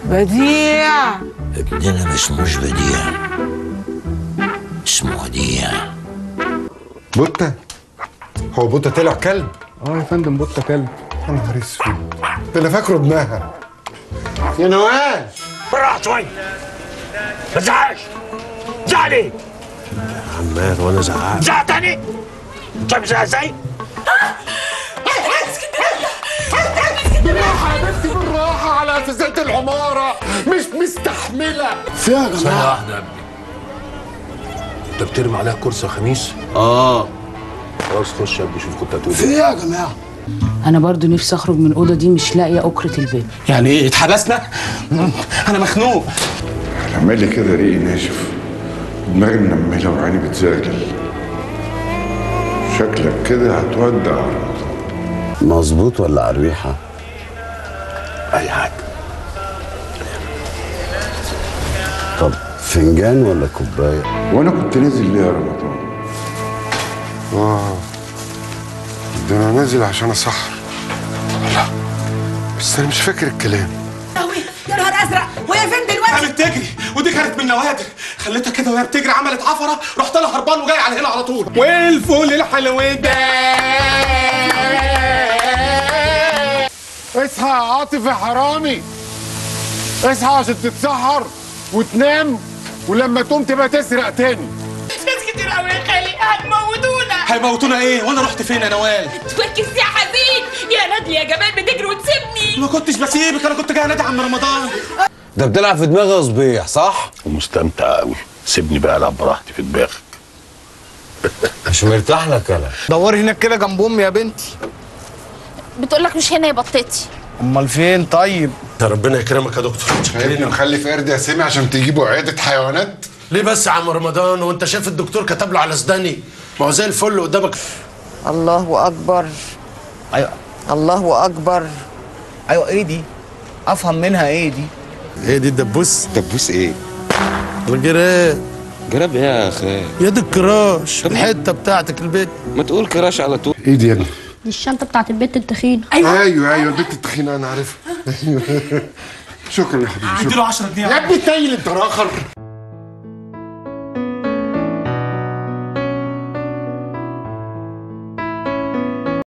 بديع ابننا ما اسموش بديع اسمه وديع بوتة هو بوتة طلع كلب اه يا فندم بوتة كلب يا نهار اسود ده انا فاكره ابنها يا نوال بالراحه شويه ما تزعقش زعق ليه؟ عمال وانا زعقت زعق تاني؟ شايف زعق ازاي؟ بالراحة يا بنتي بالراحة على أساسات العمارة مش مستحملة فيها يا ثانية جماعة واحدة يا ابني انت بترمي عليها كرسي يا خميس؟ اه خلاص خش يا ابني شوف كنت هتقول في ايه ايه يا جماعة انا برضو نفسي اخرج من الاوضه دي مش لاقيه اكره البيت يعني ايه اتحبسنا انا مخنوق عمال لي كده ريقي ناشف دماغي منملة وعيني بتزغلل شكلك كده هتودع رمضان مظبوط ولا على الريحة؟ اي حاجة طب فنجان ولا كوباية؟ وانا كنت نازل ليه يا رمضان آه ده أنا نازل عشان أسحر لا بس أنا مش فاكر الكلام يا نهار ازرق وهي فين دلوقتي؟ قامت تجري ودي كانت من نوادر خليتها كده وهي بتجري عملت عفره رحت انا هربان وجاي على هنا على طول والفول الحلو ده اصحى يا عاطف يا حرامي اصحى عشان تتسحر وتنام ولما تقوم تبقى تسرق تاني ناس كتير قوي يا خالي هتموتونا هيموتونا ايه وانا رحت فين يا نوال تركز يا حزين يا نادلي يا جمال بتجري وتسيبني ما كنتش بسيبك انا كنت جاي انادي عم رمضان ده بتلعب في دماغي يا صبيح صح؟ ومستمتع قوي سيبني بقى العب براحتي في دماغك مش مرتاح لك انا دوري هناك كده جنب امي يا بنتي بتقول لك مش هنا يا بطتي امال فين طيب يا ربنا يكرمك يا دكتور يا ابني مخلف قرد يا سامي عشان تجيبوا عيادة حيوانات ليه بس يا عم رمضان وانت شايف الدكتور كتب له على سداني ما هو زي الفل قدامك الله اكبر ايوه الله اكبر ايوه ايه دي افهم منها ايه دي ايه دي الدبوس دبوس ايه؟ الجراب جراب ايه يا اخي؟ يد الكراش الحته بتاعتك البيت ما تقول كراش على طول ايه دي يا ابني؟ دي الشنطة بتاعت البت التخينة ايوه ايوه ايوه البنت التخينة انا عارفها ايوه شكرا يا حبيبي اديله 10 جنيه يا ابني تايل انت راخر